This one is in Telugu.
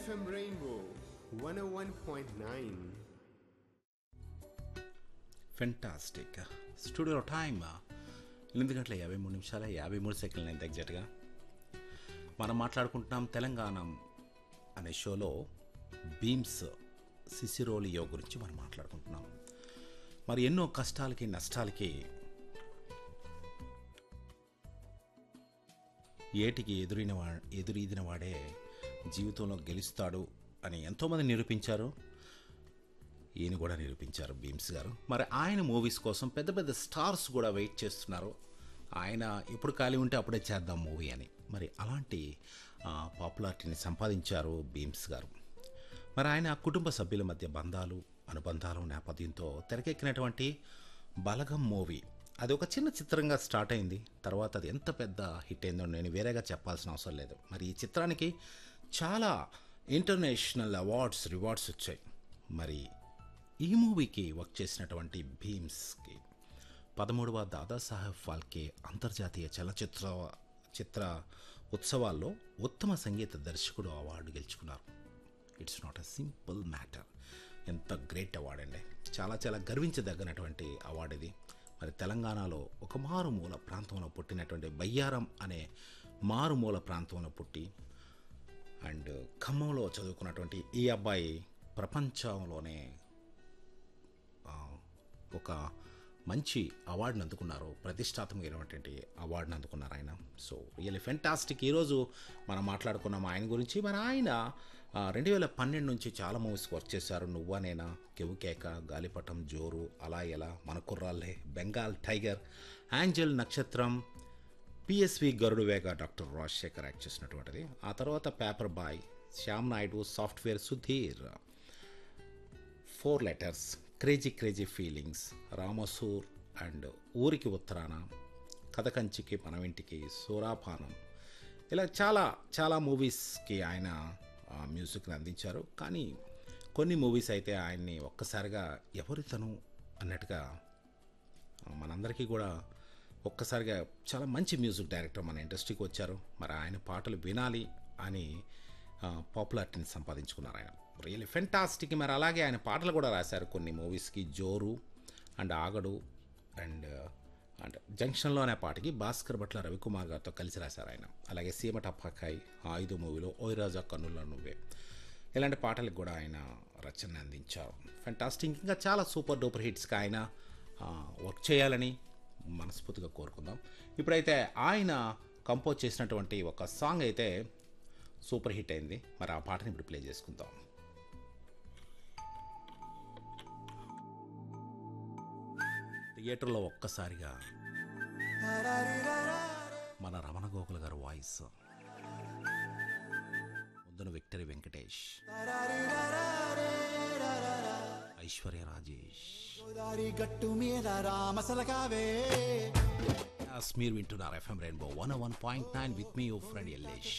FM Rainbow 101.9. ఫెంటాస్టిక్ స్టూడియోలో టైమ్ ఎనిమిది గంటల యాభై మూడు నిమిషాల యాభై మూడు సెకండ్లు అయింది ఎగ్జాక్ట్గా మనం మాట్లాడుకుంటున్నాం తెలంగాణ అనే షోలో బీమ్స్ సిసిరోలియో గురించి మనం మాట్లాడుకుంటున్నాం మరి ఎన్నో కష్టాలకి నష్టాలకి ఏటికి ఎదురైన వా ఎదురీదిన వాడే జీవితంలో గెలుస్తాడు అని ఎంతోమంది నిరూపించారు ఈయన కూడా నిరూపించారు భీమ్స్ గారు మరి ఆయన మూవీస్ కోసం పెద్ద పెద్ద స్టార్స్ కూడా వెయిట్ చేస్తున్నారు ఆయన ఎప్పుడు ఖాళీ ఉంటే అప్పుడే చేద్దాం మూవీ అని మరి అలాంటి పాపులారిటీని సంపాదించారు భీమ్స్ గారు మరి ఆయన కుటుంబ సభ్యుల మధ్య బంధాలు అనుబంధాలు నేపథ్యంతో తెరకెక్కినటువంటి బలగం మూవీ అది ఒక చిన్న చిత్రంగా స్టార్ట్ అయింది తర్వాత అది ఎంత పెద్ద హిట్ అయిందో నేను వేరేగా చెప్పాల్సిన అవసరం లేదు మరి ఈ చిత్రానికి చాలా ఇంటర్నేషనల్ అవార్డ్స్ రివార్డ్స్ వచ్చాయి మరి ఈ మూవీకి వర్క్ చేసినటువంటి భీమ్స్కి పదమూడవ దాదాసాహెబ్ ఫాల్కే అంతర్జాతీయ చలచిత్ర చిత్ర ఉత్సవాల్లో ఉత్తమ సంగీత దర్శకుడు అవార్డు గెలుచుకున్నారు it's not a simple matter ఎంత గ్రేట్ అవార్డ్ అండి చాలా చాలా గర్వించదగినటువంటి అవార్డు ఇది మరి తెలంగాణలో ఒక మారుమూల ప్రాంతంలో పుట్టినటువంటి బయ్యారం అనే మారుమూల ప్రాంతంలో పుట్టి అండ్ ఖమ్మంలో చదువుకున్నటువంటి ఈ అబ్బాయి ప్రపంచంలోనే ఆ, ఒక మంచి అవార్డుని అందుకున్నారు ప్రతిష్టాత్మకమైనటువంటి అవార్డుని అందుకున్నారు ఆయన సో రియల్లీ ఫెంటాస్టిక్ ఈరోజు మనం మాట్లాడుకున్నాం ఆయన గురించి మరి ఆయన రెండు వేల పన్నెండు నుంచి చాలా మూవీస్ వర్క్ చేశారు నువ్వా నేనా కెవుకేక గాలిపటం జోరు అలా ఎలా మన కుర్రాళ్ళే Bengal tiger angel Nakshatram PSV Garuda Vega doctor Rajasekhar act చేసినటువంటిది ఆ తర్వాత paper boy Shyam Naidu software Sudheer four letters crazy crazy feelings రామసూర్ అండ్ ఊరికి ఉత్తరాన కథకంచికి మనం ఇంటికి సూరాపానం ఇలా చాలా చాలా మూవీస్కి ఆయన ఆ, మ్యూజిక్ని అందించారు కానీ కొన్ని మూవీస్ అయితే ఆయన్ని ఒక్కసారిగా ఎవరి తను అన్నట్టుగా మనందరికీ కూడా ఒక్కసారిగా చాలా మంచి మ్యూజిక్ డైరెక్టర్ మన ఇండస్ట్రీకి వచ్చారు మరి ఆయన పాటలు వినాలి అని పాపులారిటీని సంపాదించుకున్నారు ఆయన రియల్లీ ఫెంటాస్టిక్ మరి అలాగే ఆయన పాటలు కూడా రాశారు కొన్ని మూవీస్కి జోరు అండ్ ఆగడు అండ్ అండ్ జంక్షన్లో అనే పాటకి భాస్కర్ భట్ల రవికుమార్ గారితో కలిసి రాశారు ఆయన అలాగే సీమ టపాకాయ్ ఆయుధ మూవీలో ఓయ్ రాజా కన్నుల్లో నువ్వే ఇలాంటి పాటలకు కూడా ఆయన రచన అందించారు ఫెంటాస్టిక్ ఇంకా చాలా సూపర్ డూపర్ హిట్స్కి ఆయన ఆ, వర్క్ చేయాలని మనస్ఫూర్తిగా కోరుకుందాం ఇప్పుడైతే ఆయన కంపోజ్ చేసినటువంటి ఒక సాంగ్ అయితే సూపర్ హిట్ అయింది మరి ఆ పాటని ఇప్పుడు ప్లే చేసుకుందాం థియేటర్లో ఒక్కసారిగా మన రమణ గోకుల గారి వాయిస్ ముద్దన విక్టరీ వెంకటేష్ ఐశ్వర్య రాజేష్ గోదారి గట్టు మీద రామసలకావే మీరు వింటున్నారు FM Rainbow one one point nine with మీ ఫ్రెండ్ ఎల్లేష్